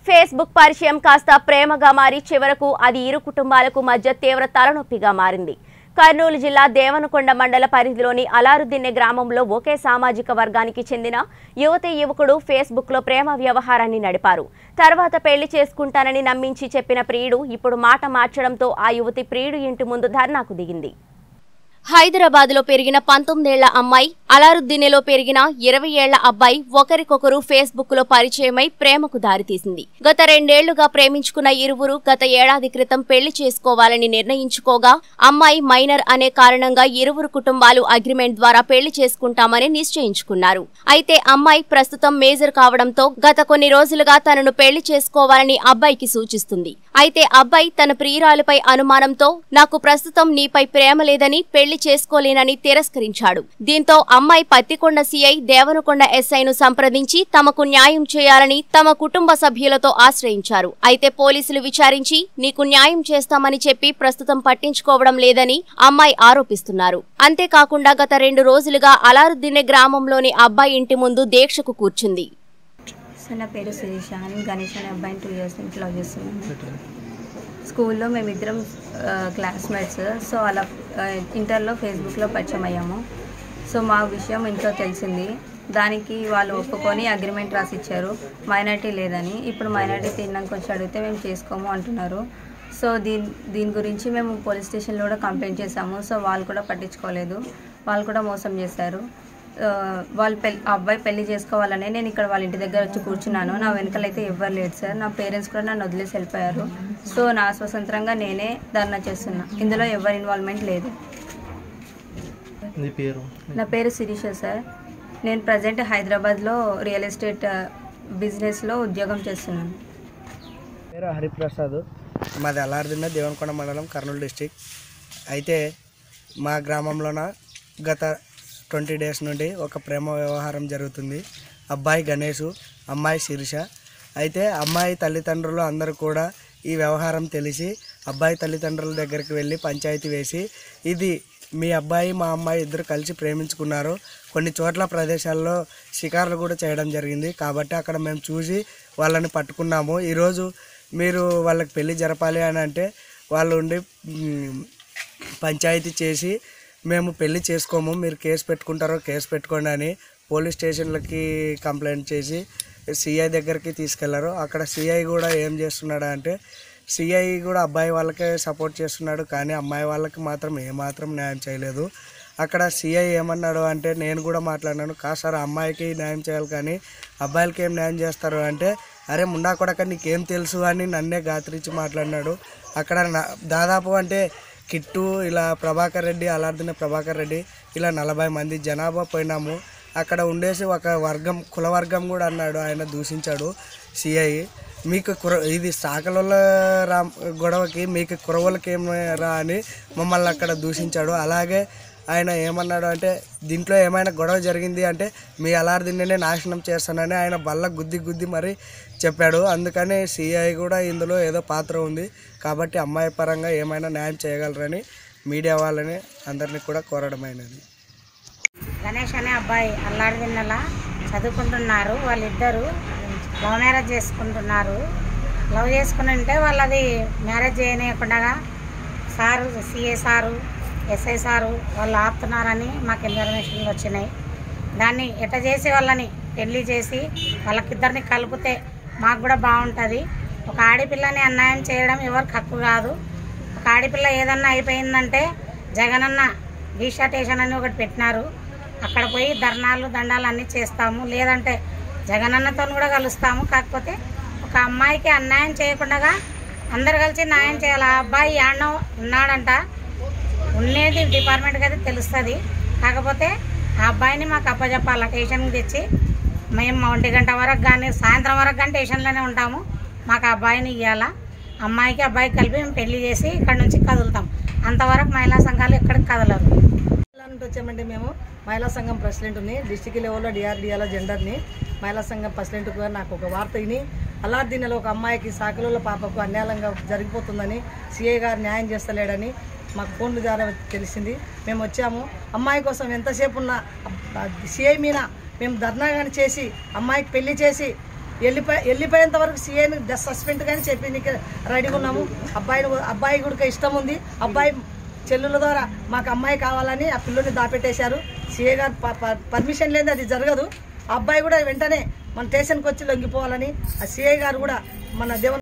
Facebook పరిచయం కాస్త ప్రేమగా మారి చివరకు అది ఇరు కుటుంబాలకు మధ్య తీవ్ర తలనొప్పిగా మారింది కర్నూలు జిల్లా దేవనకొండ మండల పరిధిలోని అలారుద్దీన్నె గ్రామంలో ఒకే సామాజిక వర్గానికి చెందిన యువతి యువకుడు ఫేస్బుక్లో ప్రేమ వ్యవహారాన్ని నడిపారు తర్వాత పెళ్లి చేసుకుంటానని నమ్మించి చెప్పిన ప్రియుడు ఇప్పుడు మాట మార్చడంతో ఆ యువతి ప్రియుడు ఇంటి ముందు ధర్నాకు దిగింది హైదరాబాద్ లో పెరిగిన పంతొమ్మిదేళ్ల అమ్మాయి అలారుద్దీనెలో పెరిగిన ఇరవై ఏళ్ల అబ్బాయి ఒకరికొకరు ఫేస్బుక్ లో పరిచయమై ప్రేమకు దారితీసింది గత రెండేళ్లుగా ప్రేమించుకున్న ఇరువురు గత ఏడాది క్రితం పెళ్లి చేసుకోవాలని నిర్ణయించుకోగా అమ్మాయి మైనర్ అనే కారణంగా ఇరువురు కుటుంబాలు అగ్రిమెంట్ ద్వారా పెళ్లి చేసుకుంటామని నిశ్చయించుకున్నారు అయితే అమ్మాయి ప్రస్తుతం మేజర్ కావడంతో గత కొన్ని రోజులుగా తనను పెళ్లి చేసుకోవాలని అబ్బాయికి సూచిస్తుంది అయితే అబ్బాయి తన ప్రియురాలిపై అనుమానంతో నాకు ప్రస్తుతం నీపై ప్రేమ లేదని పెళ్లి చేసుకోలేనని తిరస్కరించాడు దీంతో అమ్మాయి పత్తికొండ సీఐ దేవనకొండ ఎస్ఐను సంప్రదించి తమకు న్యాయం చేయాలని తమ కుటుంబ సభ్యులతో ఆశ్రయించారు అయితే పోలీసులు విచారించి నీకు న్యాయం చేస్తామని చెప్పి ప్రస్తుతం పట్టించుకోవడం లేదని అమ్మాయి ఆరోపిస్తున్నారు అంతేకాకుండా గత రెండు రోజులుగా అలారుద్దీనె గ్రామంలోని అబ్బాయి ఇంటి ముందు దీక్షకు కూర్చుంది సో నా పేరు శిరీష అని గణేష్ అనే అబ్బాయిని టూ ఇయర్స్ నుంచి లవ్ చేస్తున్నాను స్కూల్లో మేమిద్దరం క్లాస్మేట్స్ సో అలా ఆ, ఇంటర్లో ఫేస్బుక్లో పరిచయం అయ్యాము సో మా విషయం ఇంట్లో తెలిసింది దానికి వాళ్ళు ఒప్పుకొని అగ్రిమెంట్ రాసి ఇచ్చారు మైనార్టీ లేదని ఇప్పుడు మైనార్టీ తిన్నాక వచ్చి అడిగితే మేము చేసుకోము అంటున్నారు సో దీని దీని గురించి మేము పోలీస్ స్టేషన్లో కూడా కంప్లైంట్ చేశాము సో వాళ్ళు కూడా పట్టించుకోలేదు వాళ్ళు కూడా మోసం చేశారు ఆ, వాళ్ళు పెళ్ళి ఆ అబ్బాయి పెళ్లి చేసుకోవాలని నేను ఇక్కడ వాళ్ళ ఇంటి దగ్గర వచ్చి కూర్చున్నాను నా వెనకాలైతే ఎవ్వరు లేరు సార్ నా పేరెంట్స్ కూడా నన్ను వదిలేసి వెళ్ళిపోయారు సో నా స్వతంత్రంగా నేనే ధర్నా చేస్తున్నా ఇందులో ఎవరి ఇన్వాల్వ్మెంట్ లేదు నీ పేరు నా పేరు శిరీష సార్ నేను ప్రజెంట్ హైదరాబాద్లో రియల్ ఎస్టేట్ ఆ, బిజినెస్లో ఉద్యోగం చేస్తున్నాను పేరు హరిప్రసాద్ మాది అల్లార్దిన్న దేవనకొండ మండలం కర్నూలు డిస్టిక్ అయితే మా గ్రామంలోన గత ట్వంటీ డేస్ నుండి ఒక ప్రేమ వ్యవహారం జరుగుతుంది అబ్బాయి గణేషు అమ్మాయి శిరీష అయితే అమ్మాయి తల్లిదండ్రులు అందరూ కూడా ఈ వ్యవహారం తెలిసి అబ్బాయి తల్లిదండ్రుల దగ్గరికి వెళ్ళి పంచాయతీ వేసి ఇది మీ అబ్బాయి మా అమ్మాయి ఇద్దరు కలిసి ప్రేమించుకున్నారు కొన్ని చోట్ల ప్రదేశాల్లో షికారులు కూడా చేయడం జరిగింది కాబట్టి అక్కడ మేము చూసి వాళ్ళని పట్టుకున్నాము ఈరోజు మీరు వాళ్ళకి పెళ్లి జరపాలి అని అంటే వాళ్ళు ఉండి మ్, పంచాయతీ చేసి మేము పెళ్లి చేసుకోము మీరు కేసు పెట్టుకుంటారో కేసు పెట్టుకోండి అని పోలీస్ స్టేషన్లకి కంప్లైంట్ చేసి సిఐ దగ్గరికి తీసుకెళ్లారు అక్కడ సిఐ కూడా ఏం చేస్తున్నాడు అంటే సిఐ కూడా అబ్బాయి వాళ్ళకే సపోర్ట్ చేస్తున్నాడు కానీ అమ్మాయి వాళ్ళకి మాత్రం ఏమాత్రం న్యాయం చేయలేదు అక్కడ సిఐ ఏమన్నాడు అంటే నేను కూడా మాట్లాడినాను కా సార్ అమ్మాయికి న్యాయం చేయాలి కానీ అబ్బాయిలకి ఏం న్యాయం చేస్తారు అంటే అరే ముండా కొడక నీకేం తెలుసు అని నన్నే గాత్రించి మాట్లాడినాడు అక్కడ నా- దాదాపు అంటే కిట్టు ఇలా ప్రభాకర్ రెడ్డి అలార్దిన ప్రభాకర్ రెడ్డి ఇలా నలభై మంది జనాభా పోయినాము అక్కడ ఉండేసి ఒక వర్గం కుల వర్గం కూడా అన్నాడు ఆయన దూషించాడు సిఐ మీకు కుర ఇది సాకల రామ్ గొడవకి మీకు కురవలకి ఏం రా అని మమ్మల్ని అక్కడ దూషించాడు అలాగే ఆయన ఏమన్నాడు అంటే దీంట్లో ఏమైనా గొడవ జరిగింది అంటే మీ అలార్దిన్నే నాశనం చేస్తానని ఆయన బల్ల గుద్ది గుద్ది మరి చెప్పాడు అందుకని సిఐ కూడా ఇందులో ఏదో పాత్ర ఉంది కాబట్టి అమ్మాయి పరంగా ఏమైనా న్యాయం చేయగలరని మీడియా వాళ్ళని అందరినీ కూడా కోరడమైనది గణేష్ అనే అబ్బాయి అల్లాడిదిన్నలా చదువుకుంటున్నారు వాళ్ళిద్దరు లవ్ మ్యారేజ్ చేసుకుంటున్నారు లవ్ చేసుకుని ఉంటే వాళ్ళది మ్యారేజ్ చేయనీయకుండా sir CA sir SI sir వాళ్ళు ఆపుతున్నారని మాకు ఇన్ఫర్మేషన్లు వచ్చినాయి దాన్ని ఎట చేసి వాళ్ళని పెళ్లి చేసి వాళ్ళకిద్దరిని కలిపితే మాకు కూడా బాగుంటుంది ఒక ఆడపిల్లని అన్యాయం చేయడం ఎవరికి హక్కు కాదు ఒక ఆడపిల్ల ఏదన్నా అయిపోయిందంటే జగనన్న డీషాటేషన్ అని ఒకటి పెట్టినారు అక్కడ పోయి ధర్నాలు దండాలు అన్నీ చేస్తాము లేదంటే జగనన్నతో కూడా కలుస్తాము కాకపోతే ఒక అమ్మాయికి అన్యాయం చేయకుండా అందరు కలిసి న్యాయం చేయాలి ఆ అబ్బాయి యాడనో ఉన్నాడంట ఉండేది డిపార్ట్మెంట్కి అయితే తెలుస్తుంది కాకపోతే ఆ అబ్బాయిని మాకు అప్పచెప్పాలి స్టేషన్కి తెచ్చి మేము ఒంటి గంట వరకు కానీ సాయంత్రం వరకు కానీ స్టేషన్లోనే ఉంటాము మాకు ఆ అబ్బాయిని ఇవ్వాలా అమ్మాయికి అబ్బాయికి కలిపి మేము పెళ్లి చేసి ఇక్కడ నుంచి కదులుతాం అంతవరకు మహిళా సంఘాలు ఎక్కడికి కదలరు నుంచి వచ్చామంటే మేము మహిళా సంఘం ప్రెసిడెంట్ని డిస్టిక్ లెవెల్లో డిఆర్డిఏల జెండర్ని మహిళా సంఘం ప్రెసిడెంట్గా నాకు ఒక వార్త విని అలాద్దీనలో ఒక అమ్మాయికి సాకలలో పాపకు అన్యాయంగా జరిగిపోతుందని సిఐ గారు న్యాయం చేస్తలేడని మాకు ఫోన్ల ద్వారా తెలిసింది మేము వచ్చాము అమ్మాయి కోసం ఎంతసేపు ఉన్న సిఐ మీద మేము ధర్నా కానీ చేసి అమ్మాయికి పెళ్లి చేసి వెళ్ళిపోయి వెళ్ళిపోయేంత వరకు సీఏని సస్పెండ్ కానీ చెప్పి నీకు రెడీగా ఉన్నాము అబ్బాయిని అబ్బాయి కూడా ఇష్టం ఉంది అబ్బాయి చెల్లుల ద్వారా మాకు అమ్మాయి కావాలని ఆ పిల్లని దాపెట్టేశారు సీఏ గారు ప- ప- పర్మిషన్ లేని అది జరగదు ఆ అబ్బాయి కూడా వెంటనే మన స్టేషన్కి వచ్చి లొంగిపోవాలని ఆ సిఐ గారు కూడా మన దేవ